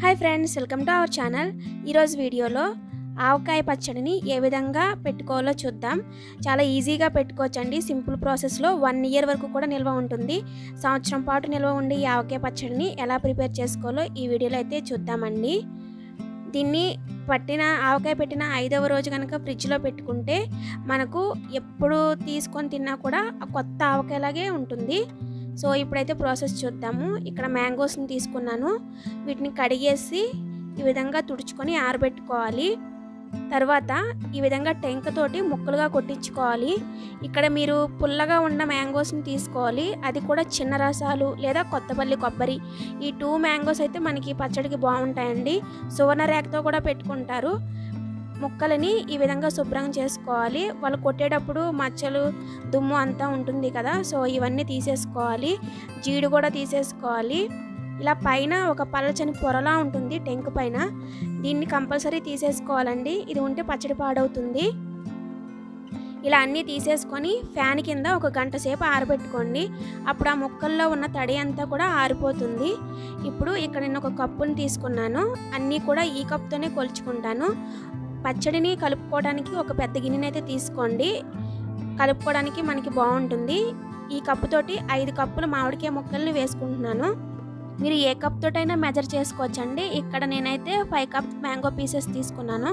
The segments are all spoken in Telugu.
hi friends welcome to our channel ఈరోజు వీడియోలో ఆవకాయ పచ్చడిని ఏ విధంగా పెట్టుకోవాలో చూద్దాం చాలా ఈజీగా పెట్టుకోవచ్చండి సింపుల్ ప్రాసెస్లో వన్ ఇయర్ వరకు కూడా నిల్వ ఉంటుంది సంవత్సరం పాటు నిల్వ ఉండే ఈ ఆవకాయ పచ్చడిని ఎలా ప్రిపేర్ చేసుకోవాలో ఈ వీడియోలో అయితే చూద్దామండి దీన్ని పట్టిన ఆవకాయ పెట్టిన ఐదవ రోజు కనుక ఫ్రిడ్జ్లో పెట్టుకుంటే మనకు ఎప్పుడు తీసుకొని తిన్నా కూడా ఆ కొత్త ఆవకాయలాగే ఉంటుంది సో ఇప్పుడైతే ప్రాసెస్ చూద్దాము ఇక్కడ మ్యాంగోస్ని తీసుకున్నాను వీటిని కడిగేసి ఈ విధంగా తుడుచుకొని ఆరబెట్టుకోవాలి తర్వాత ఈ విధంగా టెంకతోటి ముక్కలుగా కొట్టించుకోవాలి ఇక్కడ మీరు పుల్లగా ఉన్న మ్యాంగోస్ని తీసుకోవాలి అది కూడా చిన్న రసాలు లేదా కొత్తపల్లి కొబ్బరి ఈ టూ మ్యాంగోస్ అయితే మనకి పచ్చడికి బాగుంటాయండి సువర్ణ రేఖతో కూడా పెట్టుకుంటారు ముక్కలని ఈ విధంగా శుభ్రం చేసుకోవాలి వాళ్ళు కొట్టేటప్పుడు మచ్చలు దుమ్ము అంతా ఉంటుంది కదా సో ఇవన్నీ తీసేసుకోవాలి జీడి కూడా తీసేసుకోవాలి ఇలా పైన ఒక పలచని పొరలా ఉంటుంది టెంక్ పైన దీన్ని కంపల్సరీ తీసేసుకోవాలండి ఇది ఉంటే పచ్చడి పాడవుతుంది ఇలా అన్నీ తీసేసుకొని ఫ్యాన్ కింద ఒక గంట సేపు ఆరబెట్టుకోండి అప్పుడు ఆ ముక్కల్లో ఉన్న తడి అంతా కూడా ఆరిపోతుంది ఇప్పుడు ఇక్కడ నేను ఒక కప్పుని తీసుకున్నాను అన్నీ కూడా ఈ కప్తోనే కొలుచుకుంటాను పచ్చడిని కలుపుకోవడానికి ఒక పెద్ద గిన్నెని అయితే తీసుకోండి కలుపుకోవడానికి మనకి బాగుంటుంది ఈ కప్పుతోటి ఐదు కప్పులు మామిడికాయ ముక్కల్ని వేసుకుంటున్నాను మీరు ఏ కప్ తోటైనా మెజర్ చేసుకోవచ్చండి ఇక్కడ నేనైతే ఫైవ్ కప్ మ్యాంగో పీసెస్ తీసుకున్నాను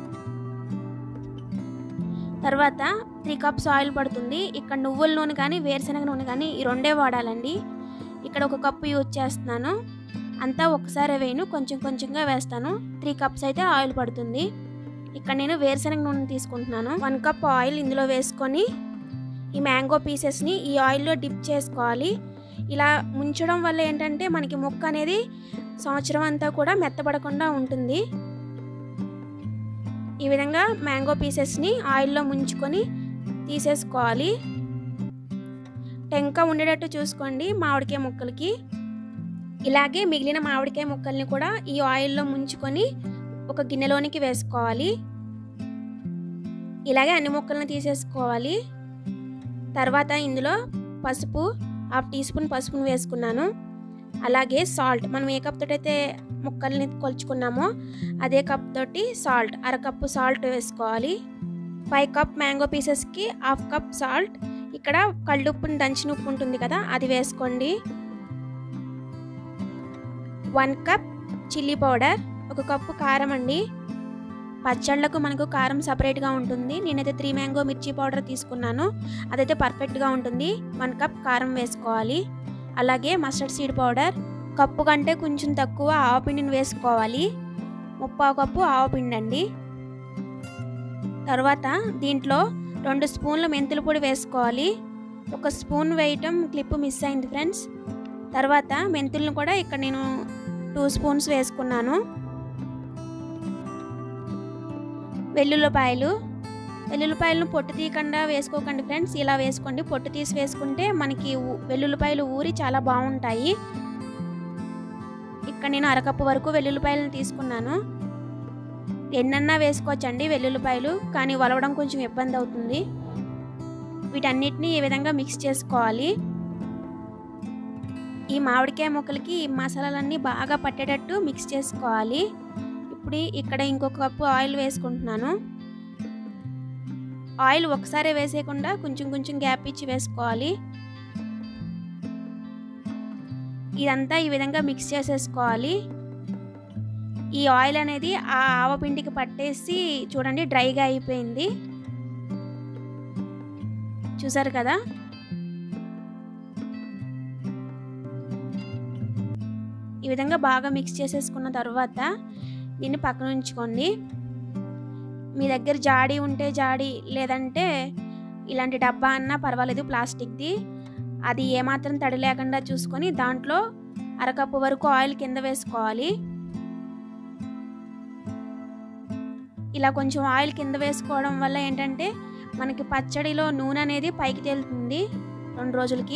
తర్వాత త్రీ కప్స్ ఆయిల్ పడుతుంది ఇక్కడ నువ్వుల నూనె కానీ వేరుశనగ నూనె కానీ ఈ రెండే వాడాలండి ఇక్కడ ఒక కప్పు యూజ్ చేస్తున్నాను అంతా ఒకసారి వేయను కొంచెం కొంచెంగా వేస్తాను త్రీ కప్స్ అయితే ఆయిల్ పడుతుంది ఇక్కడ నేను వేరుశనగ నూనె తీసుకుంటున్నాను వన్ కప్ ఆయిల్ ఇందులో వేసుకొని ఈ మ్యాంగో పీసెస్ని ఈ ఆయిల్లో డిప్ చేసుకోవాలి ఇలా ముంచడం వల్ల ఏంటంటే మనకి ముక్క అనేది సంవత్సరం అంతా కూడా మెత్తపడకుండా ఉంటుంది ఈ విధంగా మ్యాంగో పీసెస్ని ఆయిల్లో ముంచుకొని తీసేసుకోవాలి టెంక ఉండేటట్టు చూసుకోండి మామిడికాయ ముక్కలకి ఇలాగే మిగిలిన మామిడికాయ ముక్కల్ని కూడా ఈ ఆయిల్లో ముంచుకొని ఒక గిన్నెలోనికి వేసుకోవాలి ఇలాగే అన్ని ముక్కల్ని తీసేసుకోవాలి తర్వాత ఇందులో పసుపు హాఫ్ టీ స్పూన్ పసుపును వేసుకున్నాను అలాగే సాల్ట్ మనం ఏ కప్ తోటి అయితే ముక్కల్ని కొలుచుకున్నామో అదే కప్ తోటి సాల్ట్ అరకప్పు సాల్ట్ వేసుకోవాలి ఫైవ్ కప్ మ్యాంగో పీసెస్కి హాఫ్ కప్ సాల్ట్ ఇక్కడ కళ్ళుప్పుని దంచిన ఉప్పు ఉంటుంది కదా అది వేసుకోండి వన్ కప్ చిల్లీ పౌడర్ ఒక కప్పు కారం అండి పచ్చళ్ళకు మనకు కారం సపరేట్గా ఉంటుంది నేనైతే త్రీ మ్యాంగో మిర్చి పౌడర్ తీసుకున్నాను అదైతే పర్ఫెక్ట్గా ఉంటుంది వన్ కప్ కారం వేసుకోవాలి అలాగే మస్టర్డ్ సీడ్ పౌడర్ కప్పు కంటే కొంచెం తక్కువ ఆవపిండిని వేసుకోవాలి ముప్పావు కప్పు ఆవపిండి అండి తర్వాత దీంట్లో రెండు స్పూన్ల మెంతుల పొడి వేసుకోవాలి ఒక స్పూన్ వేయటం క్లిప్ మిస్ అయింది ఫ్రెండ్స్ తర్వాత మెంతులను కూడా ఇక్కడ నేను టూ స్పూన్స్ వేసుకున్నాను వెల్లుల్లిపాయలు వెల్లుల్లిపాయలను పొట్టు తీయకుండా వేసుకోకండి ఫ్రెండ్స్ ఇలా వేసుకోండి పొట్టు తీసి వేసుకుంటే మనకి వెల్లుల్లిపాయలు ఊరి చాలా బాగుంటాయి ఇక్కడ నేను అరకప్పు వరకు వెల్లుల్లిపాయలను తీసుకున్నాను ఎన్నన్నా వేసుకోవచ్చండి వెల్లుల్లిపాయలు కానీ వలవడం కొంచెం ఇబ్బంది అవుతుంది వీటన్నిటిని ఈ విధంగా మిక్స్ చేసుకోవాలి ఈ మామిడికాయ ముక్కలకి ఈ మసాలాలన్నీ బాగా పట్టేటట్టు మిక్స్ చేసుకోవాలి ఇప్పుడు ఇక్కడ ఇంకొక కప్పు ఆయిల్ వేసుకుంటున్నాను ఆయిల్ ఒకసారి వేసేయకుండా కొంచెం కొంచెం గ్యాప్ ఇచ్చి వేసుకోవాలి ఇదంతా ఈ విధంగా మిక్స్ చేసేసుకోవాలి ఈ ఆయిల్ అనేది ఆ ఆవపిండికి పట్టేసి చూడండి డ్రైగా అయిపోయింది చూసారు కదా ఈ విధంగా బాగా మిక్స్ చేసేసుకున్న తర్వాత దీన్ని పక్కన ఉంచుకోండి మీ దగ్గర జాడీ ఉంటే జాడీ లేదంటే ఇలాంటి డబ్బా అన్నా పర్వాలేదు ప్లాస్టిక్ది అది ఏమాత్రం తడి లేకుండా చూసుకొని దాంట్లో అరకప్పు వరకు ఆయిల్ కింద వేసుకోవాలి ఇలా కొంచెం ఆయిల్ కింద వేసుకోవడం వల్ల ఏంటంటే మనకి పచ్చడిలో నూనె అనేది పైకి తేలుతుంది రెండు రోజులకి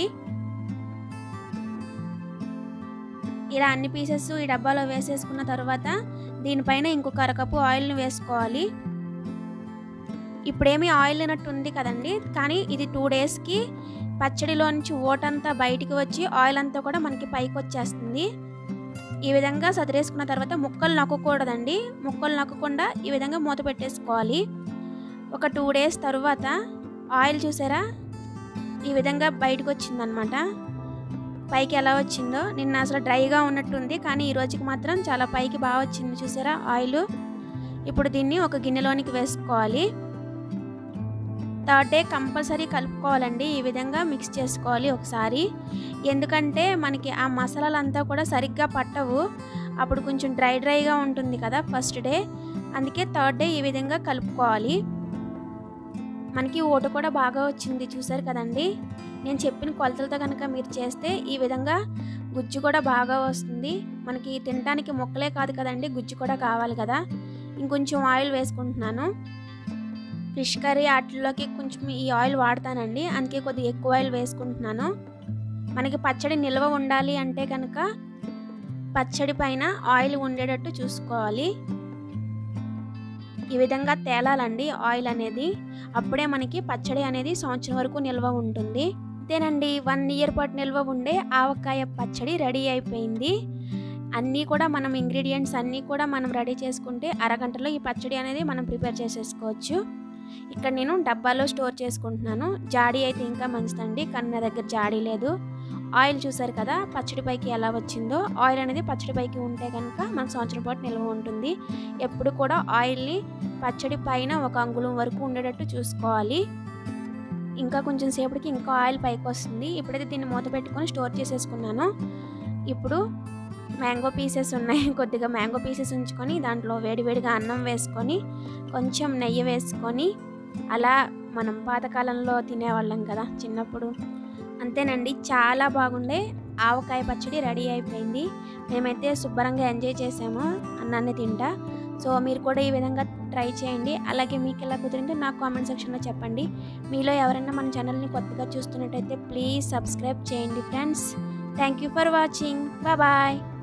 ఇలా అన్ని పీసెస్ ఈ డబ్బాలో వేసేసుకున్న తర్వాత దీనిపైన ఇంకొక అరకప్పు ఆయిల్ని వేసుకోవాలి ఇప్పుడేమీ ఆయిల్ అయినట్టు ఉంది కదండి కానీ ఇది టూ డేస్కి పచ్చడిలో నుంచి ఓటంతా బయటికి వచ్చి ఆయిల్ అంతా కూడా మనకి పైకి వచ్చేస్తుంది ఈ విధంగా సదిరేసుకున్న తర్వాత ముక్కలు నొక్కకూడదండి ముక్కలు నొక్కకుండా ఈ విధంగా మూత పెట్టేసుకోవాలి ఒక టూ డేస్ తర్వాత ఆయిల్ చూసారా ఈ విధంగా బయటకు వచ్చిందనమాట పైకి ఎలా వచ్చిందో నిన్న అసలు డ్రైగా ఉన్నట్టుంది కానీ ఈ రోజుకి మాత్రం చాలా పైకి బాగా వచ్చింది చూసారా ఆయిల్ ఇప్పుడు దీన్ని ఒక గిన్నెలోనికి వేసుకోవాలి థర్డ్ డే కంపల్సరీ కలుపుకోవాలండి ఈ విధంగా మిక్స్ చేసుకోవాలి ఒకసారి ఎందుకంటే మనకి ఆ మసాలాలంతా కూడా సరిగ్గా పట్టవు అప్పుడు కొంచెం డ్రై డ్రైగా ఉంటుంది కదా ఫస్ట్ డే అందుకే థర్డ్ డే ఈ విధంగా కలుపుకోవాలి మనకి ఓట కూడా బాగా వచ్చింది చూసారు కదండి నేను చెప్పిన కొలతలతో కనుక మీరు చేస్తే ఈ విధంగా గుజ్జు కూడా బాగా వస్తుంది మనకి తినడానికి మొక్కలే కాదు కదండి గుజ్జు కూడా కావాలి కదా ఇంకొంచెం ఆయిల్ వేసుకుంటున్నాను ఫిష్ కర్రీ వాటిల్లోకి కొంచెం ఈ ఆయిల్ వాడతానండి అందుకే కొద్దిగా ఎక్కువ ఆయిల్ వేసుకుంటున్నాను మనకి పచ్చడి నిల్వ ఉండాలి అంటే కనుక పచ్చడి పైన ఆయిల్ ఉండేటట్టు చూసుకోవాలి ఈ విధంగా తేలాలండి ఆయిల్ అనేది అప్పుడే మనకి పచ్చడి అనేది సంవత్సరం వరకు నిల్వ ఉంటుంది అంతేనండి వన్ ఇయర్ పాటు నిల్వ ఉండే ఆవకాయ పచ్చడి రెడీ అయిపోయింది అన్నీ కూడా మనం ఇంగ్రీడియంట్స్ అన్నీ కూడా మనం రెడీ చేసుకుంటే అరగంటలో ఈ పచ్చడి అనేది మనం ప్రిపేర్ చేసేసుకోవచ్చు ఇక్కడ నేను డబ్బాలో స్టోర్ చేసుకుంటున్నాను జాడీ అయితే ఇంకా మంచిదండి కానీ నా దగ్గర జాడీ లేదు ఆయిల్ చూసారు కదా పచ్చడి పైకి ఎలా వచ్చిందో ఆయిల్ అనేది పచ్చడి పైకి ఉంటే కనుక మనకు సంవత్సరం పాటు నిల్వ ఉంటుంది ఎప్పుడు కూడా ఆయిల్ని పచ్చడి పైన ఒక అంగుళం వరకు ఉండేటట్టు చూసుకోవాలి ఇంకా కొంచెం సేపటికి ఇంకా ఆయిల్ పైకి వస్తుంది ఇప్పుడైతే దీన్ని మూత పెట్టుకొని స్టోర్ చేసేసుకున్నాను ఇప్పుడు మ్యాంగో పీసెస్ ఉన్నాయి కొద్దిగా మ్యాంగో పీసెస్ ఉంచుకొని దాంట్లో వేడివేడిగా అన్నం వేసుకొని కొంచెం నెయ్యి వేసుకొని అలా మనం పాతకాలంలో తినేవాళ్ళం కదా చిన్నప్పుడు అంతేనండి చాలా బాగుండే ఆవకాయ పచ్చడి రెడీ అయిపోయింది మేమైతే శుభ్రంగా ఎంజాయ్ చేసాము అన్నాన్ని తింటా సో మీరు కూడా ఈ విధంగా ట్రై చేయండి అలాగే మీకు ఎలా కుదిరింటే నాకు కామెంట్ సెక్షన్లో చెప్పండి మీలో ఎవరైనా మన ఛానల్ని కొత్తగా చూస్తున్నట్టయితే ప్లీజ్ సబ్స్క్రైబ్ చేయండి friends thank you for watching bye